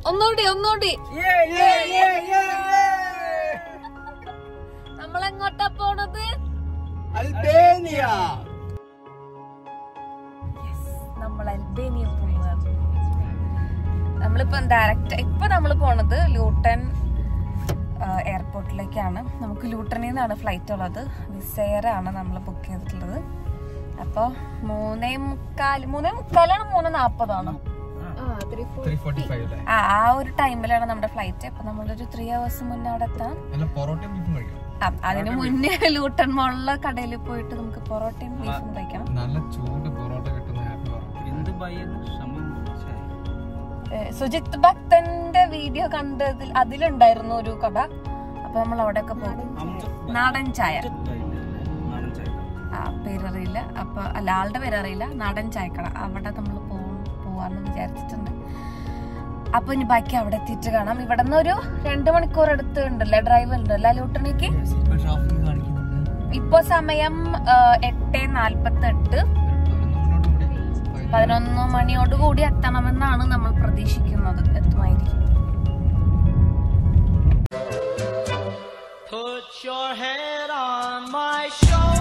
ഒന്നുകൂടി ഒന്നുകൂടി നമ്മളെങ്ങോട്ടാ പോണത് അൽബേനിയ നമ്മൾ അൽബേനിയ പോവുകയാണ് നമ്മളിപ്പോ ഡയറക്റ്റ് ഇപ്പൊ നമ്മൾ പോണത് ലൂട്ടൻ ആ, എയർപോർട്ടിലേക്കാണ് നമുക്ക് ലൂട്ടനിൽ നിന്നാണ് ഫ്ലൈറ്റ് ഉള്ളത് വിസെയർ ആണ് നമ്മൾ ബുക്ക് ചെയ്തിട്ടുള്ളത് അപ്പോൾ മൂന്നേ മുക്കാൽ മൂന്നേ മുക്കാലാണ് മൂന്ന് നാൽപ്പതാണോ ത്രീ ഫോർട്ടി ഫൈവ് അല്ലേ ആ ആ ഒരു ടൈമിലാണ് നമ്മുടെ ഫ്ലൈറ്റ് അപ്പൊ നമ്മളൊരു ത്രീ ഹവേഴ്സ് മുന്നേ അവിടെ എത്താം നല്ല പൊറോട്ടയും ബീഫും കഴിക്കാം ആ, അതിന് മുന്നേ ലൂട്ടൺ മോളിലെ കടയിൽ പോയിട്ട് നമുക്ക് പൊറോട്ടയും ബീഫും കഴിക്കണം നല്ല ചൂട് പൊറോട്ട കിട്ടുന്ന ഹാപ്പി പൊറോട്ട എന്ത് ഭയം സമയം ഏ, സുജിത് ഭക്തന്റെ വീഡിയോ കണ്ടതിൽ അതിലുണ്ടായിരുന്നു ഒരു കട അപ്പൊ നമ്മൾ അവിടെയൊക്കെ പോകും നാടൻ ചായ ആ പേരറിയില്ല അപ്പൊ അല്ല ആളുടെ പേരറിയില്ല നാടൻ ചായക്കട അവിടെ നമ്മൾ പോവാന്ന് വിചാരിച്ചിട്ടുണ്ട് അപ്പൊ ഇനി ബാക്കി അവിടെ എത്തിയിട്ട് കാണാം ഇവിടെ നിന്ന് ഒരു രണ്ടു മണിക്കൂർ അടുത്ത് ഉണ്ടല്ലേ ഡ്രൈവ് ഉണ്ടല്ലേ ലൂട്ടണിക്ക് ഇപ്പൊ ട്രാഫിക് കാണിക്കുന്നുണ്ട് ഇപ്പൊ സമയം ആ, എട്ട് നാൽപ്പത്തി എട്ട് പതിനൊന്ന് മണിയോട് കൂടി എത്തണമെന്നാണ് നമ്മൾ പ്രതീക്ഷിക്കുന്നത് എത്തുമായിരിക്കും Put your head on my shoulder.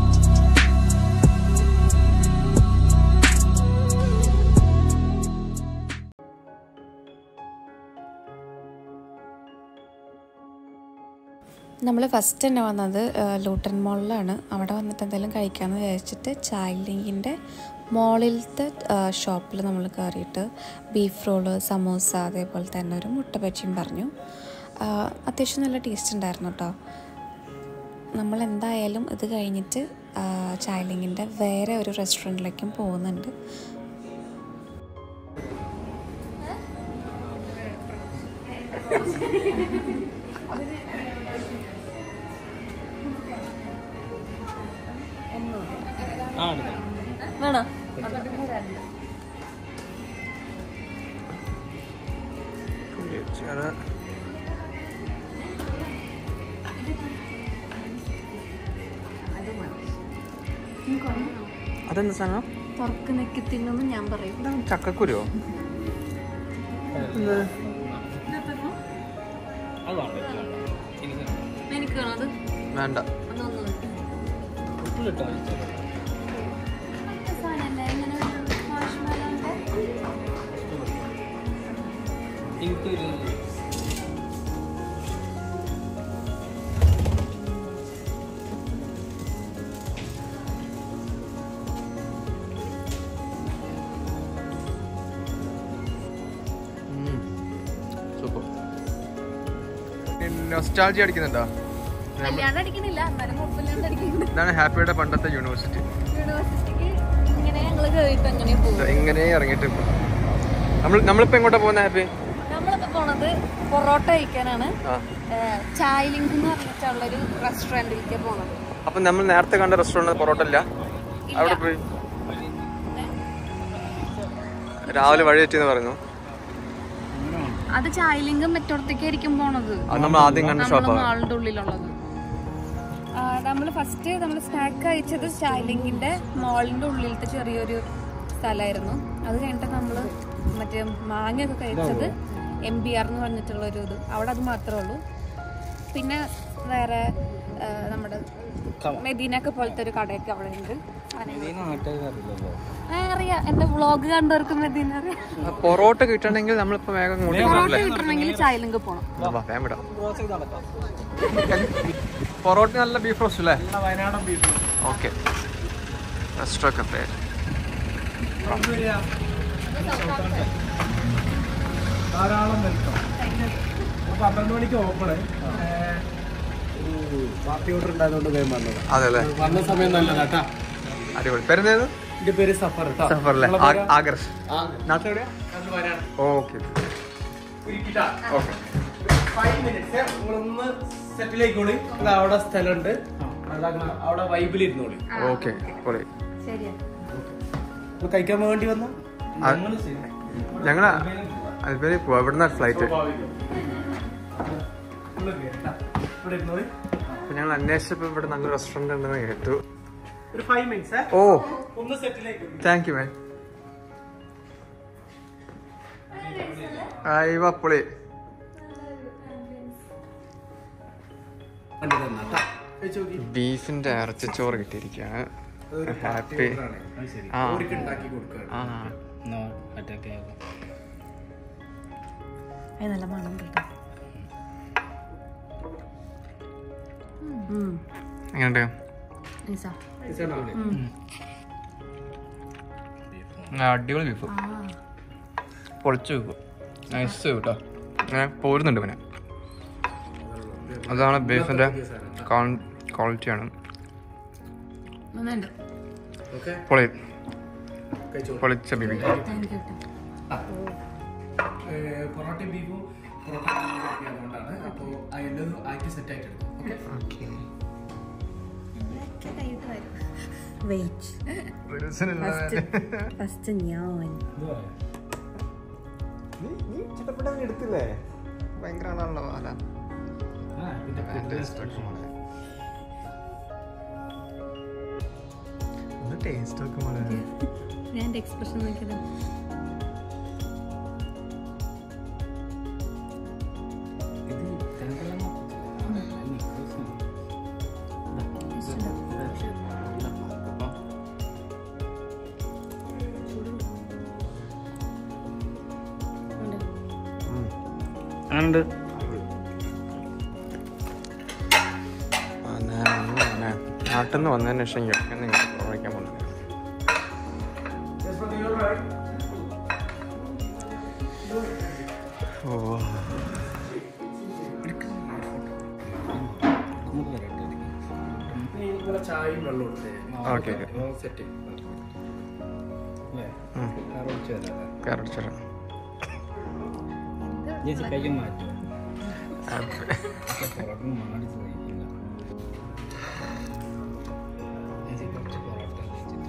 നമ്മൾ ഫസ്റ്റ് തന്നെ വന്നത് ആ, ലൂട്ടൺ മോളിലാണ് അവിടെ വന്നിട്ട് എന്തെങ്കിലും കഴിക്കാമെന്ന് വിചാരിച്ചിട്ട് ചായ് ലിങ്കിൻ്റെ മോളിലത്തെ ഷോപ്പിൽ നമ്മൾ കയറിയിട്ട് ബീഫ് റോള് സമൂസ അതേപോലെ തന്നെ ഒരു മുട്ട ബജിയും പറഞ്ഞു ആ, അത്യാവശ്യം നല്ല ടേസ്റ്റ് ഉണ്ടായിരുന്നു കേട്ടോ നമ്മൾ എന്തായാലും ഇത് കഴിഞ്ഞിട്ട് ആ, ചായ് ലിങ്കിൻ്റെ വേറെ ഒരു റെസ്റ്റോറൻറ്റിലേക്കും പോകുന്നുണ്ട് വേണോ അതെന്താ സാധനം തുറക്ക് നെക്കി തിന്നെന്ന് ഞാൻ പറയും ചക്കക്കുരുവോ എനിക്ക് വേണോ അത് വേണ്ട അതൊന്നും എനിക്കൊരു സൂപ്പർ നൊസ്റ്റാൾജി അടിക്കുന്നുണ്ടോ കല്യാണം അടിക്കണില്ല എന്നാലും കുഴപ്പമില്ലാണ്ട് അടിക്കുന്നുണ്ട് ഇതാണ് ഹാപ്പിയുടെ പണ്ടത്തെ യൂണിവേഴ്സിറ്റി യൂണിവേഴ്സിറ്റിക്ക് ഇങ്ങനെ ഞങ്ങള് കേറിയിട്ട് അങ്ങനെ പോകും ഇങ്ങനെ ഇറങ്ങിയിട്ട് നമ്മൾ നമ്മളിപ്പോ എങ്ങോട്ടാ പോകുന്ന ഹാപ്പി നമ്മളിപ്പോ പോണത് പൊറോട്ട കഴിക്കാനാണ് ആ ചായ് ലിങ്ക് എന്ന് പറഞ്ഞിട്ടുള്ള ഒരു റെസ്റ്റോറന്റിലേക്ക് പോണത് അപ്പൊ നമ്മൾ നേരത്തെ കണ്ട റെസ്റ്റോറന്റ് പൊറോട്ട ഇല്ല അവിടെ പോയി രാവിലെ വഴി തെറ്റിന്ന് പറഞ്ഞു അത് ചായ് ലിങ്ക് മറ്റോടത്തേക്കായിരിക്കും പോണത് അത് നമ്മൾ ആദ്യം കണ്ട നമ്മള് ഷോപ്പാണ് മാളിന്റെ ഉള്ളിലുള്ളത് നമ്മൾ ഫസ്റ്റ് നമ്മൾ സ്നാക്ക് കഴിച്ചത് ചായലിങ്കിന്റെ മോളിന്റെ ഉള്ളിലത്തെ ചെറിയൊരു സ്ഥലമായിരുന്നു അത് കഴിഞ്ഞിട്ട് നമ്മൾ മറ്റേ മാങ്ങയൊക്കെ കഴിച്ചത് എം ബി ആർ എന്ന് പറഞ്ഞിട്ടുള്ള ഒരു ഇത് അവിടെ അത് മാത്രമേ ഉള്ളൂ പിന്നെ വേറെ ആ, നമ്മുടെ മെദീനൊക്കെ പോലത്തെ ഒരു കടയൊക്കെ അവിടെ ഉണ്ട് ആ, അറിയാം എന്റെ വ്ളോഗ് കണ്ടവർക്ക് മെദീന അറിയാം പൊറോട്ട കിട്ടണമെങ്കിൽ നമ്മളിപ്പോ വേഗം ഇങ്ങോട്ട് പൊറോട്ട പോകണല്ലേ കിട്ടണമെങ്കിൽ ചായലിങ്ക് പോണം വേഗം വിടാം പൊറോട്ട നല്ല ബീഫ് റോസ്റ്റ് അല്ലേ വയനാടൻ ബീഫ് ഓക്കെ റെസ്റ്റോറൊക്കെ പേര് ധാരാളം വെൽക്കം അപ്പൊ പന്ത്രണ്ട് മണിക്ക് ഓപ്പണ് പാർട്ടി ഓർഡർ ഉണ്ടായതുകൊണ്ട് വേഗം വന്നത് അതെ അല്ലേ വന്ന സമയം നല്ലതാ അടിപൊളി പേരെന്തേത് എന്റെ പേര് സഫർ കേട്ടോ സഫർ അല്ലേ ആഗ്രസ് നാട്ടിലെവിടെയാ ഓക്കെ ഓക്കെ ഫൈവ് മിനിറ്റ്സ് നിങ്ങളൊന്ന് സെറ്റിലേക്കോളി അവിടെ സ്ഥലമുണ്ട് അതാ അവിടെ വൈബിലിരുന്നോളി ഓക്കെ പൊളി ശരിയാ അപ്പൊ കഴിക്കാൻ വേണ്ടി വന്ന ആ- ഞങ്ങള് അൽബേനി പോവാ ഇവിടുന്ന് ഫ്ലൈറ്റ് ഇവിടെ ഇരുന്നോളി അപ്പൊ ഞങ്ങൾ അന്വേഷിച്ചപ്പോ ഇവിടെ നല്ല റെസ്റ്റോറന്റ് ഉണ്ടെന്ന് കേട്ടു ഒരു ഫൈവ് മിനിറ്റ്സ് ഓ ഒന്ന് സെറ്റിലേക്ക് താങ്ക് യു മാൻ അയ്യോ പുളി കണ്ടു തന്നാ ട്ടാ. കഴിച്ച് നോക്കി. ബീഫിന്റെ ഇറച്ചിച്ചോറ് കിട്ടിയിരിക്കുകയാണ് അതൊരു ഹാപ്പി പാർട്ടി ഓർഡറാണ്. ആ ഓർക്ക് ഉണ്ടാക്കി കൊടുക്കുകയാണ് ആ അത് നല്ല മണം കേട്ടോ എങ്ങനെയുണ്ട് നിസാ. ഇതാണോ? ആ, അടിപൊളി ബീഫ് പൊളിച്ചു വെക്കും നൈസ് കേട്ടോ അങ്ങനെ പോരുന്നുണ്ട് പിന്നെ അതാണ് ബീഫിന്റെ ക്വാളിറ്റിയാണ് നന്നായിട്ടുണ്ട് ഓക്കേ പൊളി കഴിച്ചോളൂ. പൊളിച്ച ബീഫ് താങ്ക് യു കേട്ടോ ഏ, പൊറോട്ടയും ബീഫും പൊറോട്ട അതുകൊണ്ടാണ് അപ്പോൾ എല്ലാം ആയിട്ട് സെറ്റ് ആയിട്ട് എടുക്കും ഓക്കെ വെയിറ്റ് ഫസ്റ്റ് ഞാൻ നീ ചിട്ടപ്പെട്ടവൻ എടുത്തില്ലേ ഭയങ്കര ആളാണല്ലോ അല്ല ടേസ്റ്റ് ഒക്കെ വളരെ ഞാൻ എൻ്റെ എക്സ്പ്രഷൻ നോക്കിയത് ഉണ്ട് നാട്ടിൽ നിന്ന് വന്നതിന് ശേഷം ഇങ്ങനെ കഴിക്കാൻ പോകുന്നത് ഓ നിങ്ങളെ ചായയും വെള്ളം എടുത്തേ ഓക്കെ ഓക്കെ സെറ്റ് കയറി ചേരാം കഴിക്കാൻ മാറ്റും ആപ്പ്. പൊറോട്ട മാടിച്ച് കഴിക്കില്ല ഞാൻ കുറച്ച് പൊറോട്ട കഴിച്ചിട്ട്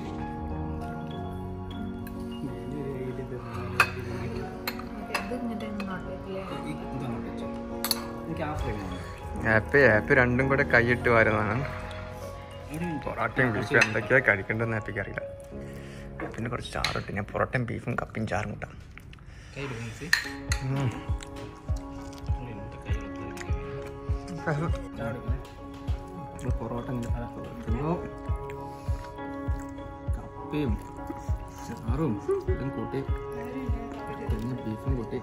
ഇതാണ് കഴിച്ചത് എനിക്ക് ആ ഫ്ലെയിം ആപ്പ് ആപ്പ് രണ്ടും കൂടെ കൈയിട്ട് വരുന്നതാണ് പൊറോട്ടയും ബീഫും എന്തൊക്കെയാ കഴിക്കേണ്ടതെന്ന് ആപ്പിക്ക് അറിയില്ല പിന്നെ കുറച്ച് ചാറിട്ട് ഞാൻ പൊറോട്ടയും ബീഫും കപ്പിയും ചാറും കൂട്ടാം കൈ മീൻസ് ഉം. എൻ്റെ കൈ പൊറോട്ട ഇങ്ങനെ കപ്പയും ചാറും ഇതും കൂട്ടി പിന്നെ ബീഫും കൂട്ടി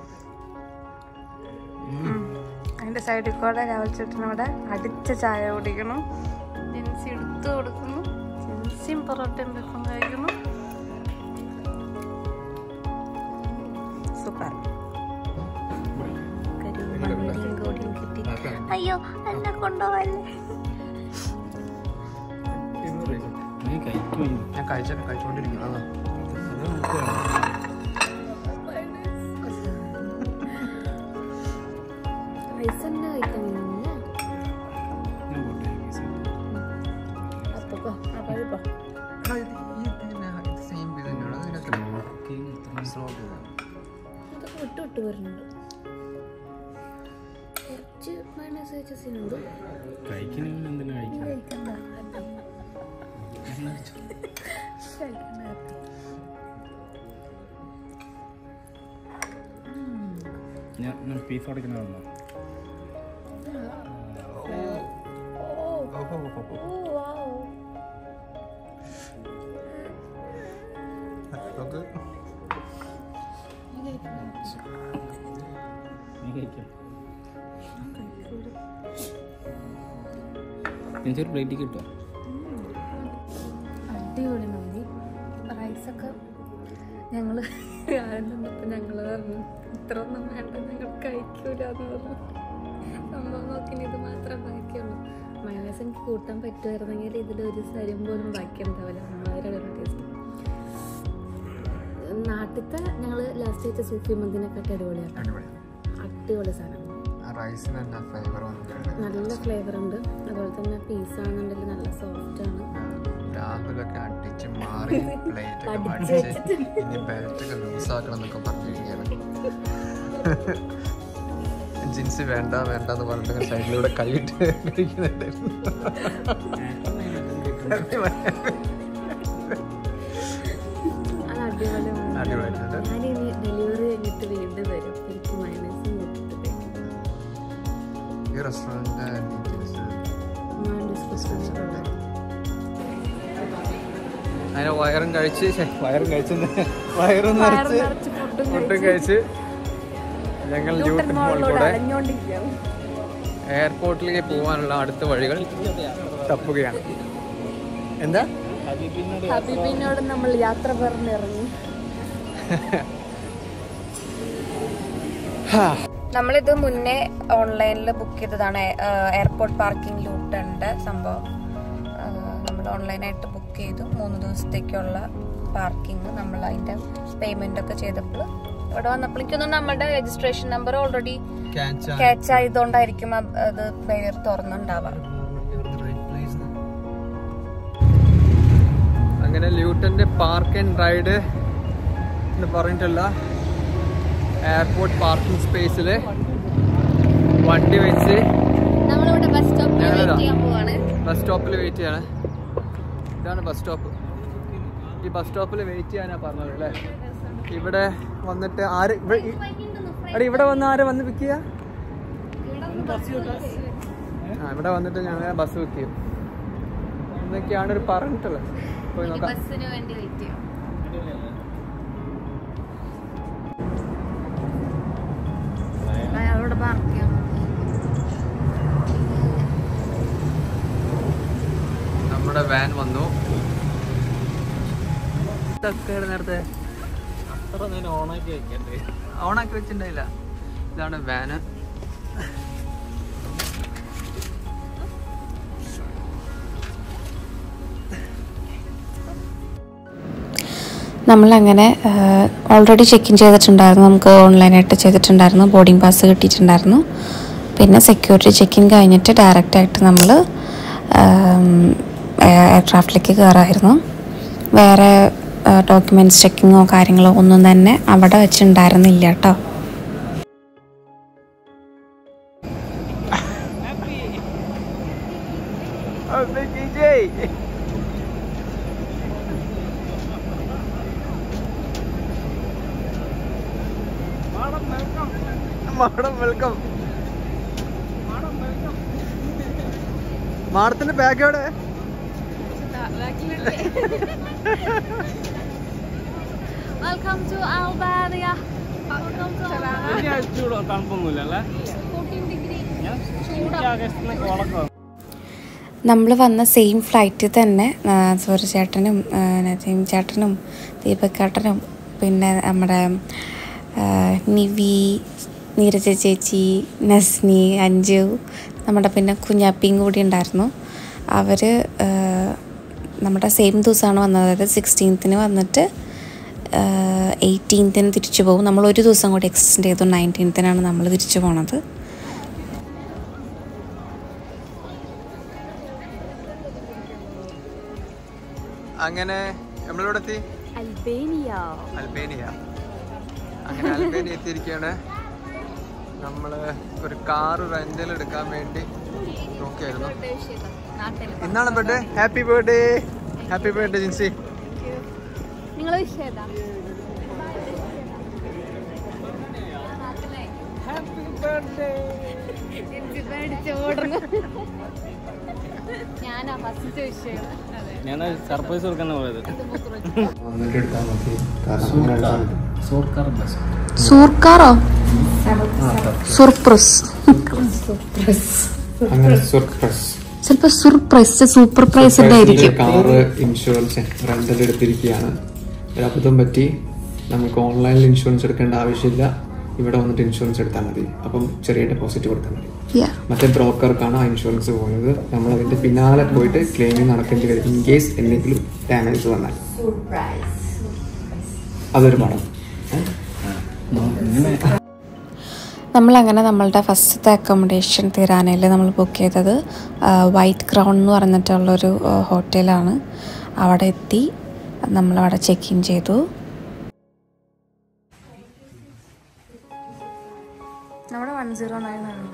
അതിന്റെ സൈഡിൽ കൂടെ രാവിലെ ചേട്ടനോടെ അടിച്ച ചായ കുടിക്കണം ജെൻസി എടുത്തു കൊടുക്കുന്നു ജെൻസിയും പൊറോട്ടയും ബീഫും കഴിക്കുന്നു സൂപ്പർ കരിമണിയും കൂടിയും കിട്ടി അയ്യോ എന്നെ കൊണ്ടുപോവല്ലേ നീ കഴിക്കും ഞാൻ കഴിച്ച കഴിച്ചുകൊണ്ടിരിക്കുന്നത് റൈസ് തന്നെ കഴിക്കാൻ വേണമെന്നില്ല ഞാൻ പോട്ടെ അപ്പൊ ആ കഴിപ്പോ സെയിം അതൊക്കെ വിട്ട് വിട്ട് വരുന്നുണ്ട് കുറച്ച് മൈനസ് വെച്ച സീനുണ്ട് കഴിക്കണമെങ്കിൽ എന്തിനാ കഴിക്കണം കഴിക്കണ്ട ഞാൻ ഞാൻ ബീഫ് അടയ്ക്കുന്നതാണോ നീ കഴിക്കാം എനിക്കൊരു പ്ലേറ്റ് കിട്ടുമോ അടിപൊളി മന്തി റൈസൊക്കെ ഞങ്ങൾ ആരും നിന്നപ്പോൾ ഞങ്ങൾ പറഞ്ഞു ഇത്ര ഒന്നും വേണ്ട ഞങ്ങൾ കഴിക്കൂല എന്ന് പറഞ്ഞു സംഭവം നോക്കി ഇത് മാത്രം ബാക്കിയുള്ളൂ മയോണൈസ് എനിക്ക് കൂട്ടാൻ പറ്റുമായിരുന്നെങ്കിൽ ഇതിൽ ഒരു സരും പോലും ബാക്കി ഉണ്ടാവില്ല വളരെ ടേസ്റ്റ് നാട്ടിലത്തെ ഞങ്ങൾ ലാസ്റ്റ് വെച്ച സൂഫി മന്തിനെക്കാട്ടി അടിപൊളിയാണ് അടിപൊളി സാധനം റൈസിന് തന്നെ ഫ്ലേവർ വന്നിട്ടുണ്ട് നല്ല ഫ്ലേവർ ഉണ്ട് അതുപോലെ തന്നെ പീസ് ആണെന്നുണ്ടെങ്കിൽ നല്ല സോഫ്റ്റ് ആണ് രാഹുലൊക്കെ അടിച്ച് മാറി പ്ലേറ്റ് ഒക്കെ അടിച്ച് മടിച്ച് ഇനി ബെൽറ്റ് ഒക്കെ ലൂസാക്കണം എന്നൊക്കെ പറഞ്ഞിരിക്കുകയാണ് ജിൻസ് വേണ്ട വേണ്ട എന്ന് പറഞ്ഞിട്ട് സൈഡിലൂടെ കൈയിട്ട് കഴിക്കുന്നുണ്ടായിരുന്നു അത് അടിപൊളിയാണ് അടിപൊളിയായിട്ടുണ്ട് ഞാനിനി ഡെലിവറി കഴിഞ്ഞിട്ട് കഴിഞ്ഞിട്ട് വീണ്ടും വരും എനിക്ക് മൈനസും കൊടുത്തിട്ട് ഈ റെസ്റ്റോറൻറ്റിൻ്റെ ഡീറ്റെയിൽസ് അതിനെ വയറും കഴിച്ച് ശ്ശെ, വയറും കഴിച്ച് വയറും നിറച്ച് ഫുഡും കഴിച്ച് ഞങ്ങൾ ന്യൂട്ടൺ മോളിലൂടെ എയർപോർട്ടിലേക്ക് പോകാനുള്ള അടുത്ത വഴികൾ തപ്പുകയാണ് എന്താ ഹബീബിനോട് നമ്മൾ യാത്ര പറഞ്ഞിറങ്ങി നമ്മളിത് മുന്നേ ഓൺലൈനിൽ ബുക്ക് ചെയ്തതാണ് എയർപോർട്ട് പാർക്കിംഗ് ലൂട്ടൻ്റെ സംഭവം നമ്മൾ ഓൺലൈനായിട്ട് ബുക്ക് ചെയ്തു മൂന്ന് ദിവസത്തേക്കുള്ള പാർക്കിംഗ് നമ്മൾ അതിൻ്റെ പേയ്മെൻ്റ് ഒക്കെ ചെയ്തപ്പോൾ ഇവിടെ വന്നപ്പോഴേക്കൊന്നും നമ്മുടെ രജിസ്ട്രേഷൻ നമ്പർ ഓൾറെഡി ക്യാച്ച് ആയതുകൊണ്ടായിരിക്കും അത് അത് പേര് തുറന്നുണ്ടാവാം അങ്ങനെ ല്യൂട്ടന്റെ പാർക്ക് ആൻഡ് റൈഡ് എന്ന് പറഞ്ഞിട്ടുള്ള എയർപോർട്ട് പാർക്കിംഗ് സ്പേസിൽ വണ്ടി വെച്ച് നമ്മളിവിടെ ബസ് സ്റ്റോപ്പിൽ ഞങ്ങളിതാ. വെയിറ്റ് ചെയ്യാൻ പോവാണ് ബസ് സ്റ്റോപ്പിൽ വെയിറ്റ് ചെയ്യാണ് ഇതാണ് ബസ് സ്റ്റോപ്പ് ഈ ബസ് സ്റ്റോപ്പിൽ വെയിറ്റ് ചെയ്യാനാ പറഞ്ഞത് അല്ലേ ഇവിടെ വന്നിട്ട് ആര് ഇവിടെ ഈ- എടാ ഇവിടെ വന്ന് ആര് വന്ന് പിക്ക് ചെയ്യാ ആ ഇവിടെ വന്നിട്ട് ഞങ്ങൾ ബസ് ബുക്ക് ചെയ്യും എന്നൊക്കെയാണ് ഒരു പറഞ്ഞിട്ടുള്ളത് പോയി നോക്കാം ബസ്സിന് വേണ്ടി വെയിറ്റ് ചെയ്യാം അയാളോട് പാർക്ക് ചെയ്യാം നമ്മുടെ വാൻ വന്നു ഇതൊക്കെ നേരത്തെ അത്ര നേരം ഓണാക്കി വെക്കണ്ടേ ഓണാക്കി വെച്ചിട്ടുണ്ടായില്ല ഇതാണ് വാന് നമ്മളങ്ങനെ ഓൾറെഡി ചെക്ക് ഇൻ ചെയ്തിട്ടുണ്ടായിരുന്നു നമുക്ക് ഓൺലൈനായിട്ട് ചെയ്തിട്ടുണ്ടായിരുന്നു ബോർഡിംഗ് പാസ് കിട്ടിയിട്ടുണ്ടായിരുന്നു പിന്നെ സെക്യൂരിറ്റി ചെക്ക് ഇൻ കഴിഞ്ഞിട്ട് ഡയറക്റ്റായിട്ട് നമ്മൾ എയർക്രാഫ്റ്റിലേക്ക് കയറായിരുന്നു വേറെ ഡോക്യുമെൻറ്റ്സ് ചെക്കിങ്ങോ കാര്യങ്ങളോ ഒന്നും തന്നെ അവിടെ വെച്ചിട്ടുണ്ടായിരുന്നില്ല കേട്ടോ മാഡം വെൽക്കം മാഡത്തിന്റെ ബാഗ് എവിടെ welcome to Albania welcome to ചൂടോ തണുപ്പൊന്നുമില്ല അല്ലേ ഞാൻ ആകാശത്തിനൊക്കെ ഉണക്കം നമ്മൾ വന്ന സെയിം ഫ്ലൈറ്റിൽ തന്നെ ആ, സൂര്യ ചേട്ടനും ആ, നസീം ചേട്ടനും ദീപക് ചേട്ടനും പിന്നെ നമ്മുടെ ആ, നിവി നീരജ ചേച്ചി നസ്നി അഞ്ജു നമ്മുടെ പിന്നെ കുഞ്ഞാപ്പിയും കൂടി ഉണ്ടായിരുന്നു അവർ നമ്മുടെ സെയിം ദിവസമാണ് വന്നത് അതായത് സിക്സ്റ്റീൻത്തിന് വന്നിട്ട് എയ്റ്റീൻത്തിന് തിരിച്ചു പോകും നമ്മൾ ഒരു ദിവസം കൂടി എക്സ്റ്റെൻഡ് ചെയ്തു നയൻറ്റീൻത്തിനാണ് നമ്മൾ തിരിച്ചു പോണത് അങ്ങനെ നമ്മളിവിടെ എത്തി അൽബേനിയ അൽബേനിയ അങ്ങനെ അൽബേനിയ എത്തിയിരിക്കുകയാണ് നമ്മൾ ഒരു കാറ് റെന്റൽ എടുക്കാൻ വേണ്ടി നോക്കിയായിരുന്നു നാട്ടിൽ ഇന്നാണ് birthday happy birthday happy birthday Jinsi നിങ്ങൾ വിഷയതാ ഞാനാ ഫസ്റ്റ് വിഷയം ഞാൻ സർപ്രൈസ് കൊടുക്കാൻ പോയത് വന്നിട്ട് എടുത്താൽ മതി കാരണം സോർക്കാർ ബസ് സൂർക്കാറോ സുർപ്രസ് അങ്ങനെ സർപ്രൈസ് ചിലപ്പോ സർപ്രൈസ് സൂപ്പർ പ്രൈസ് ആയിരിക്കും കാറ് ഇൻഷുറൻസ് റെന്റൽ എടുത്തിരിക്കുകയാണ് ഒരു അബദ്ധം പറ്റി നമുക്ക് ഓൺലൈനിൽ ഇൻഷുറൻസ് എടുക്കേണ്ട ആവശ്യമില്ല ഇവിടെ വന്നിട്ട് ഇൻഷുറൻസ് എടുത്താൽ മതി അപ്പം ചെറിയ ഡെപ്പോസിറ്റ് കൊടുത്താൽ മതി മറ്റേ ബ്രോക്കർക്കാണ് ആ ഇൻഷുറൻസ് പോകുന്നത് നമ്മൾ അതിന്റെ പിന്നാലെ പോയിട്ട് ക്ലെയിമിംഗ് നടക്കേണ്ടി വരും ഇൻ കേസ് എന്തെങ്കിലും ഡാമേജ് വന്നാൽ അതൊരു പണം നമ്മളങ്ങനെ നമ്മളുടെ ഫസ്റ്റത്തെ അക്കോമഡേഷൻ തിരാനയിൽ നമ്മൾ ബുക്ക് ചെയ്തത് വൈറ്റ് ക്രൗൺ എന്ന് പറഞ്ഞിട്ടുള്ളൊരു ആ, ഹോട്ടലാണ് അവിടെ എത്തി നമ്മളവിടെ ചെക്ക് ഇൻ ചെയ്തു നമ്മുടെ വൺ സീറോ നയൻ ആണ്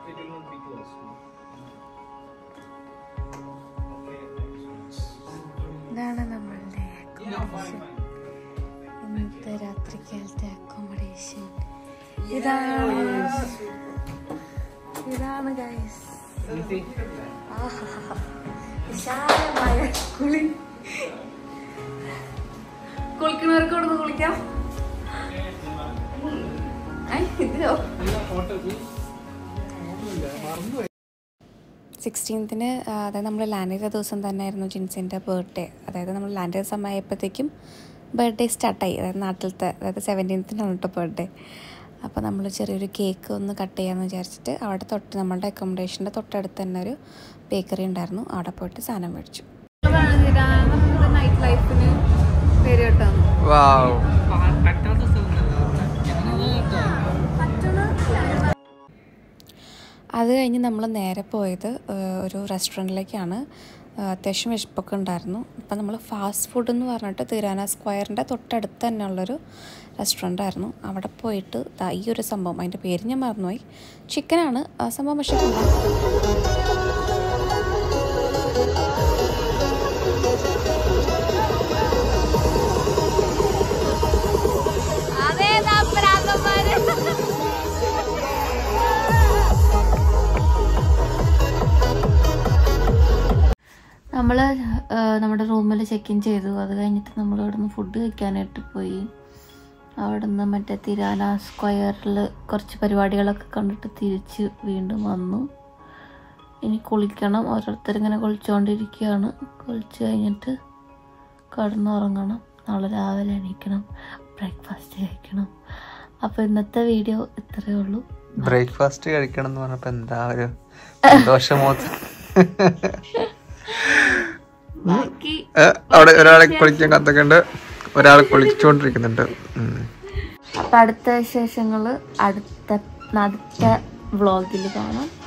ഇതാണ് നമ്മളുടെ accommodation. ഇന്നത്തെ രാത്രിക്കാലത്തെ അക്കോമഡേഷൻ ഇതാണ് ഇതാണ് ഗൈസ് വിശാലമായ കുളി കുളിക്കുന്നവർക്ക് കൊടുന്ന് കുളിക്കാം ഐ, ഇതിലോ സിക്സ്റ്റീൻത്തിന് അതായത് നമ്മൾ ലാൻഡ് ചെയ്ത ദിവസം തന്നെ ആയിരുന്നു ജിൻസിൻ്റെ ബർത്ത്ഡേ അതായത് നമ്മൾ ലാൻഡ് ചെയ്ത സമയമായപ്പോഴത്തേക്കും ബർത്ത്ഡേ സ്റ്റാർട്ടായി അതായത് നാട്ടിലത്തെ അതായത് സെവൻറ്റീൻത്തിനാണ് കേട്ടോ ബർത്ത്ഡേ അപ്പോൾ നമ്മൾ ചെറിയൊരു കേക്ക് ഒന്ന് കട്ട് ചെയ്യാമെന്ന് വിചാരിച്ചിട്ട് അവിടെ തൊട്ട് നമ്മളുടെ അക്കോമഡേഷൻ്റെ തൊട്ടടുത്ത് തന്നെ ഒരു ബേക്കറി ഉണ്ടായിരുന്നു അവിടെ പോയിട്ട് സാധനം മേടിച്ചു നൈറ്റ് ലൈഫിന് പേര് കേട്ടോ അത് കഴിഞ്ഞ് നമ്മൾ നേരെ പോയത് ഏഹ്, ഒരു റെസ്റ്റോറൻറ്റിലേക്കാണ് ഏഹ്, അത്യാവശ്യം വിശപ്പൊക്കെ ഉണ്ടായിരുന്നു അപ്പം നമ്മൾ ഫാസ്റ്റ് ഫുഡ് എന്ന് പറഞ്ഞിട്ട് തിരാന സ്ക്വയറിൻ്റെ തൊട്ടടുത്ത് തന്നെ ഉള്ളൊരു റെസ്റ്റോറൻ്റ് ആയിരുന്നു അവിടെ പോയിട്ട് ദാ ഈ ഒരു സംഭവം അതിൻ്റെ പേര് ഞാൻ മറന്നുപോയി ചിക്കനാണ് ആ സംഭവം പക്ഷേ കൊള്ളാം. നമ്മൾ നമ്മുടെ റൂമിൽ ചെക്ക് ഇൻ ചെയ്തു അത് കഴിഞ്ഞിട്ട് നമ്മൾ അവിടെ നിന്ന് ഫുഡ് കഴിക്കാനായിട്ട് പോയി അവിടെ നിന്ന് മറ്റേ തിരാന സ്ക്വയറിൽ കുറച്ച് പരിപാടികളൊക്കെ കണ്ടിട്ട് തിരിച്ച് വീണ്ടും വന്നു ഇനി കുളിക്കണം ഓരോരുത്തർ ഇങ്ങനെ കുളിച്ചുകൊണ്ടിരിക്കുകയാണ് കുളിച്ച് കഴിഞ്ഞിട്ട് കിടന്നുറങ്ങണം നാളെ രാവിലെ എണീക്കണം ബ്രേക്ക്ഫാസ്റ്റ് കഴിക്കണം അപ്പോൾ ഇന്നത്തെ വീഡിയോ ഇത്രയേ ഉള്ളൂ ബ്രേക്ക്ഫാസ്റ്റ് കഴിക്കണം എന്ന് പറഞ്ഞപ്പോ എന്താ ഒരു സന്തോഷമോത്ത് ബാക്കി അവിടെ ഒരാളെ കുളിക്കാൻ കത്തൊക്കെ ഒരാൾ കുളിച്ചുകൊണ്ടിരിക്കുന്നുണ്ട് ഉം. അപ്പം അടുത്ത വിശേഷങ്ങൾ അടുത്ത അടുത്ത വ്ളോഗിൽ കാണാം